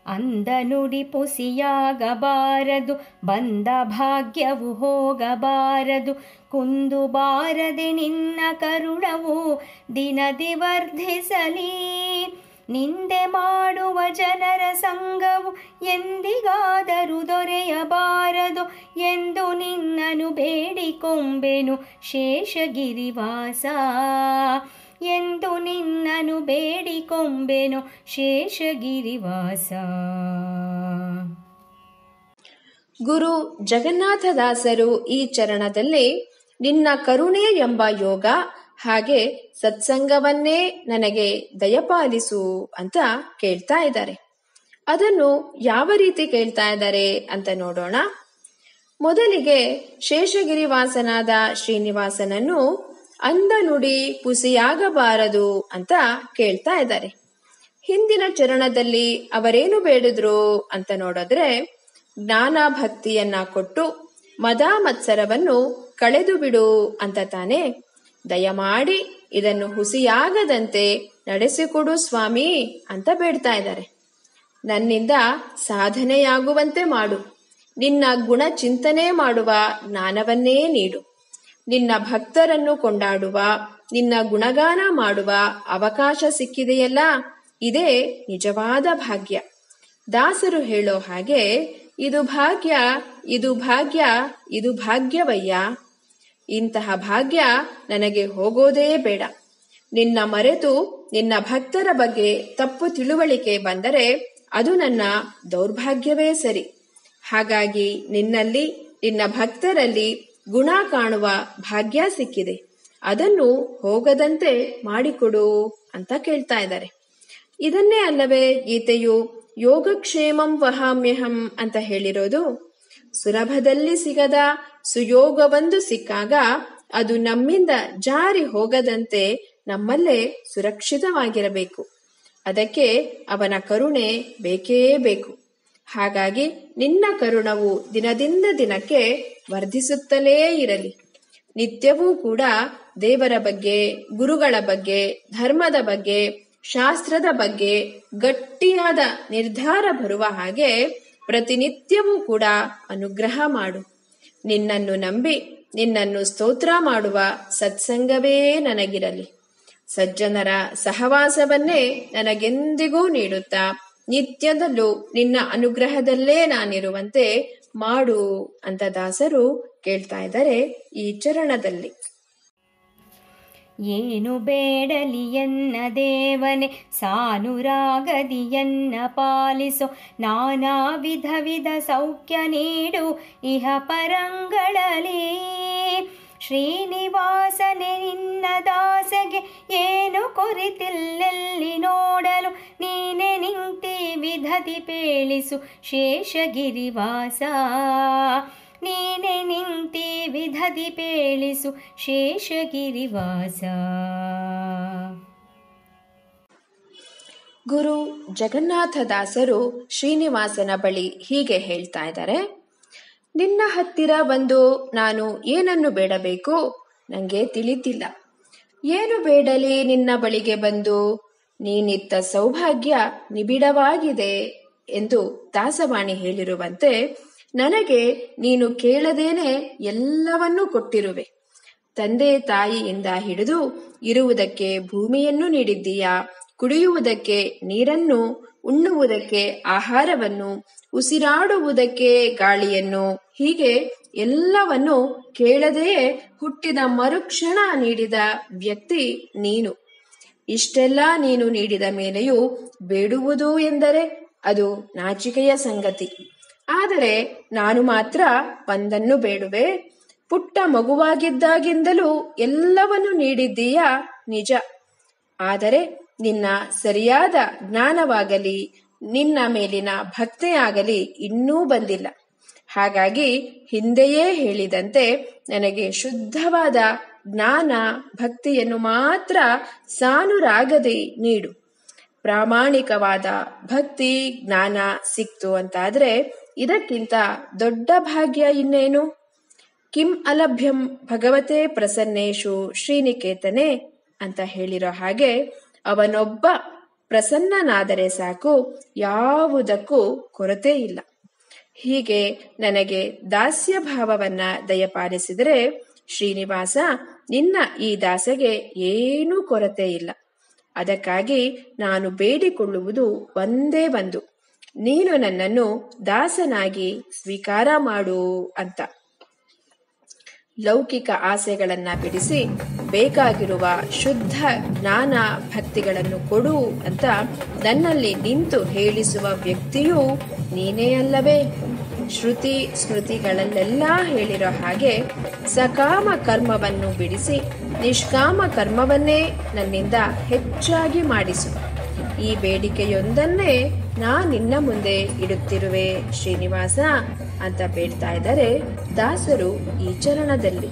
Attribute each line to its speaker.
Speaker 1: ಅಂದ ನುಡಿ ಪುಸಿಯಾಗಬಾರದು ಬಂದ ಭಾಗ್ಯವು ಹೋಗಬಾರದು ಕುಂದು ಬಾರದೆ ನಿನ್ನ ಕರುಣವು ದಿನದಿ ವರ್ಧಿಸಲಿ ನಿಂದೆ ಮಾಡುವ ಜನರ ಸಂಘವು ಎಂದಿಗಾದರೂ ದೊರೆಯಬಾರದು ಎಂದು ನಿನ್ನನು ಬೇಡಿಕೊಂಬೆನು ಶೇಷಗಿರಿವಾಸ ಎಂದು ನಿನ್ನನು ಬೇಡಿಕೊಂಬೆನು ಶೇಷಗಿರಿವಾಸ
Speaker 2: ಗುರು ಜಗನ್ನಾಥದಾಸರು ಈ ಚರಣದಲ್ಲಿ ನಿನ್ನ ಕರುಣೆ ಎಂಬ ಯೋಗ ಹಾಗೆ ಸತ್ಸಂಗವನ್ನೇ ನನಗೆ ದಯಪಾಲಿಸು ಅಂತ ಕೇಳ್ತಾ ಇದ್ದಾರೆ ಅದನ್ನು ಯಾವ ರೀತಿ ಕೇಳ್ತಾ ಇದ್ದಾರೆ ಅಂತ ನೋಡೋಣ ಮೊದಲಿಗೆ ಶೇಷಗಿರಿವಾಸನಾದ ಶ್ರೀನಿವಾಸನನ್ನು ಅಂದ ನುಡಿ ಪುಸಿಯಾಗಬಾರದು ಅಂತ ಕೇಳ್ತಾ ಇದ್ದಾರೆ ಹಿಂದಿನ ಚರಣದಲ್ಲಿ ಅವರೇನು ಬೇಡಿದ್ರು ಅಂತ ನೋಡಿದ್ರೆ ಜ್ಞಾನ ಭಕ್ತಿಯನ್ನ ಕೊಟ್ಟು ಮದ ಮತ್ಸರವನ್ನು ಕಳೆದು ಬಿಡು ಅಂತ ತಾನೇ ದಯಮಾಡಿ ಇದನ್ನು ಹುಸಿಯಾಗದಂತೆ ನಡೆಸಿಕೊಡು ಸ್ವಾಮಿ ಅಂತ ಬೇಡ್ತಾ ಇದ್ದಾರೆ ನನ್ನಿಂದ ಸಾಧನೆಯಾಗುವಂತೆ ಮಾಡು ನಿನ್ನ ಗುಣ ಚಿಂತನೆ ಮಾಡುವ ಜ್ಞಾನವನ್ನೇ ನೀಡು ನಿನ್ನ ಭಕ್ತರನ್ನು ಕೊಂಡಾಡುವ ನಿನ್ನ ಗುಣಗಾನ ಮಾಡುವ ಅವಕಾಶ ಸಿಕ್ಕಿದೆಯಲ್ಲ ಇದೇ ನಿಜವಾದ ಭಾಗ್ಯ ದಾಸರು ಹೇಳೋ ಹಾಗೆ ಇದು ಭಾಗ್ಯ ಇದು ಭಾಗ್ಯ ಇದು ಭಾಗ್ಯವಯ್ಯ ಇಂತಹ ಭಾಗ್ಯ ನನಗೆ ಹೋಗೋದೇ ಬೇಡ ನಿನ್ನ ಮರೆತು ನಿನ್ನ ಭಕ್ತರ ಬಗ್ಗೆ ತಪ್ಪು ತಿಳುವಳಿಕೆ ಬಂದರೆ ಅದು ನನ್ನ ದೌರ್ಭಾಗ್ಯವೇ ಸರಿ ಹಾಗಾಗಿ ನಿನ್ನಲ್ಲಿ ನಿನ್ನ ಭಕ್ತರಲ್ಲಿ ಗುಣ ಕಾಣುವ ಭಾಗ್ಯ ಸಿಕ್ಕಿದೆ ಅದನ್ನು ಹೋಗದಂತೆ ಮಾಡಿಕೊಡು ಅಂತ ಕೇಳ್ತಾ ಇದ್ದಾರೆ ಇದನ್ನೇ ಅಲ್ಲವೇ ಗೀತೆಯು ಯೋಗಕ್ಷೇಮಂ ವಹಾಮ್ಯಹಂ ಅಂತ ಹೇಳಿರೋದು ಸುಲಭದಲ್ಲಿ ಸಿಗದ ಸುಯೋಗವೊಂದು ಸಿಕ್ಕಾಗ ಅದು ನಮ್ಮಿಂದ ಜಾರಿ ಹೋಗದಂತೆ ನಮ್ಮಲ್ಲೇ ಸುರಕ್ಷಿತವಾಗಿರಬೇಕು ಅದಕ್ಕೆ ಅವನ ಕರುಣೆ ಬೇಕೇ ಬೇಕು ಹಾಗಾಗಿ ನಿನ್ನ ಕರುಣವು ದಿನದಿಂದ ದಿನಕ್ಕೆ ವರ್ಧಿಸುತ್ತಲೇ ಇರಲಿ ನಿತ್ಯವೂ ಕೂಡ ದೇವರ ಬಗ್ಗೆ ಗುರುಗಳ ಬಗ್ಗೆ ಧರ್ಮದ ಬಗ್ಗೆ ಶಾಸ್ತ್ರದ ಬಗ್ಗೆ ಗಟ್ಟಿಯಾದ ನಿರ್ಧಾರ ಬರುವ ಹಾಗೆ ಪ್ರತಿನಿತ್ಯವೂ ಕೂಡ ಅನುಗ್ರಹ ಮಾಡು ನಿನ್ನನ್ನು ನಂಬಿ ನಿನ್ನನ್ನು ಸ್ತೋತ್ರ ಮಾಡುವ ಸತ್ಸಂಗವೇ ನನಗಿರಲಿ ಸಜ್ಜನರ ಸಹವಾಸವನ್ನೇ ನನಗೆಂದಿಗೂ ನೀಡುತ್ತಾ ನಿತ್ಯದಲ್ಲೂ ನಿನ್ನ ಅನುಗ್ರಹದಲ್ಲೇ ನಾನಿರುವಂತೆ ಮಾಡು ಅಂತ ದಾಸರು ಕೇಳ್ತಾ ಇದ್ದಾರೆ ಈ ಚರಣದಲ್ಲಿ
Speaker 1: ಏನು ಬೇಡಲಿ ಎನ್ನ ದೇವನೆ ಸಾನುರಾಗದಿ ಎನ್ನ ಪಾಲಿಸು ನಾನಾ ವಿಧ ವಿಧ ಸೌಖ್ಯ ನೀಡು ಇಹ ಪರಂಗಳಲ್ಲಿ ಶ್ರೀನಿವಾಸನೆ ನಿನ್ನ ದಾಸಗೆ ಏನು ಕೊರಿತಿಲ್ಲೆಲ್ಲಿ ನೋಡಲು ನೀನೆ ನಿಂತಿ ವಿಧದಿ ಪೇಳಿಸು ಶೇಷಗಿರಿವಾಸ ನೀನೆ ನಿಂತಿ ವಿಧದಿ ಪೇಳಿಸು ಶೇಷಗಿರಿವಾಸ
Speaker 2: ಗುರು ಜಗನ್ನಾಥದಾಸರು ಶ್ರೀನಿವಾಸನ ಬಳಿ ಹೀಗೆ ಹೇಳ್ತಾ ಇದ್ದಾರೆ ನಿನ್ನ ಹತ್ತಿರ ಬಂದು ನಾನು ಏನನ್ನು ಬೇಡಬೇಕು ನನಗೆ ತಿಳಿತಿಲ್ಲ ಏನು ಬೇಡಲಿ ನಿನ್ನ ಬಳಿಗೆ ಬಂದು ನೀನಿತ್ತ ಸೌಭಾಗ್ಯ ನಿಬಿಡವಾಗಿದೆ ಎಂದು ದಾಸವಾಣಿ ಹೇಳಿರುವಂತೆ ನನಗೆ ನೀನು ಕೇಳದೇನೆ ಎಲ್ಲವನ್ನೂ ಕೊಟ್ಟಿರುವೆ ತಂದೆ ತಾಯಿಯಿಂದ ಹಿಡಿದು ಇರುವುದಕ್ಕೆ ಭೂಮಿಯನ್ನು ನೀಡಿದ್ದೀಯಾ ಕುಡಿಯುವುದಕ್ಕೆ ನೀರನ್ನು ಉಣ್ಣುವುದಕ್ಕೆ ಆಹಾರವನ್ನು ಉಸಿರಾಡುವುದಕ್ಕೆ ಗಾಳಿಯನ್ನು ಹೀಗೆ ಎಲ್ಲವನ್ನು ಕೇಳದೆಯೇ ಹುಟ್ಟಿದ ಮರುಕ್ಷಣ ನೀಡಿದ ವ್ಯಕ್ತಿ ನೀನು ಇಷ್ಟೆಲ್ಲ ನೀನು ನೀಡಿದ ಮೇಲೆಯೂ ಬೇಡುವುದು ಎಂದರೆ ಅದು ನಾಚಿಕೆಯ ಸಂಗತಿ ಆದರೆ ನಾನು ಮಾತ್ರ ಒಂದನ್ನು ಬೇಡುವೆ ಪುಟ್ಟ ಮಗುವಾಗಿದ್ದಾಗಿಂದಲೂ ಎಲ್ಲವನ್ನು ನೀಡಿದ್ದೀಯಾ ನಿಜ ಆದರೆ ನಿನ್ನ ಸರಿಯಾದ ಜ್ಞಾನವಾಗಲಿ ನಿನ್ನ ಮೇಲಿನ ಭಕ್ತಿಯಾಗಲಿ ಇನ್ನೂ ಬಂದಿಲ್ಲ ಹಾಗಾಗಿ ಹಿಂದೆಯೇ ಹೇಳಿದಂತೆ ನನಗೆ ಶುದ್ಧವಾದ ಜ್ಞಾನ ಭಕ್ತಿಯನ್ನು ಮಾತ್ರ ಸಾನುರಾಗದೆ ನೀಡು ಪ್ರಾಮಾಣಿಕವಾದ ಭಕ್ತಿ ಜ್ಞಾನ ಸಿಕ್ತು ಅಂತಾದ್ರೆ ಇದಕ್ಕಿಂತ ದೊಡ್ಡ ಭಾಗ್ಯ ಇನ್ನೇನು ಕಿಂ ಅಲಭ್ಯಂ ಭಗವತೆ ಪ್ರಸನ್ನೇಶು ಶ್ರೀನಿಕೇತನೆ ಅಂತ ಹೇಳಿರೋ ಹಾಗೆ ಅವನೊಬ್ಬ ಪ್ರಸನ್ನನಾದರೆ ಸಾಕು ಯಾವುದಕ್ಕೂ ಕೊರತೆ ಇಲ್ಲ ಹೀಗೆ ನನಗೆ ದಾಸ್ಯ ಭಾವವನ್ನ ದಯಪಾಲಿಸಿದರೆ ಶ್ರೀನಿವಾಸ ನಿನ್ನ ಈ ದಾಸಗೆ ಏನೂ ಕೊರತೆ ಇಲ್ಲ ಅದಕ್ಕಾಗಿ ನಾನು ಬೇಡಿಕೊಳ್ಳುವುದು ಒಂದೇ ಒಂದು ನೀನು ನನ್ನನ್ನು ದಾಸನಾಗಿ ಸ್ವೀಕಾರ ಮಾಡು ಅಂತ ಲೌಕಿಕ ಆಸೆಗಳನ್ನ ಬಿಡಿಸಿ ಬೇಕಾಗಿರುವ ಶುದ್ಧ ಜ್ಞಾನ ಭಕ್ತಿಗಳನ್ನು ಕೊಡು ಅಂತ ನನ್ನಲ್ಲಿ ನಿಂತು ಹೇಳಿಸುವ ವ್ಯಕ್ತಿಯೂ ನೀನೇ ಅಲ್ಲವೇ ಶ್ರುತಿ ಸ್ಮೃತಿಗಳಲ್ಲೆಲ್ಲ ಹೇಳಿರೋ ಹಾಗೆ ಸಕಾಮ ಕರ್ಮವನ್ನು ಬಿಡಿಸಿ ನಿಷ್ಕಾಮ ಕರ್ಮವನ್ನೇ ನನ್ನಿಂದ ಹೆಚ್ಚಾಗಿ ಮಾಡಿಸು ಈ ಬೇಡಿಕೆಯೊಂದನ್ನೇ ನಾ ನಿನ್ನ ಮುಂದೆ ಇಡುತ್ತಿರುವೆ ಶ್ರೀನಿವಾಸ ಅಂತ ಬೇಡ್ತಾ ಇದ್ದಾರೆ ದಾಸರು ಈ ಚರಣದಲ್ಲಿ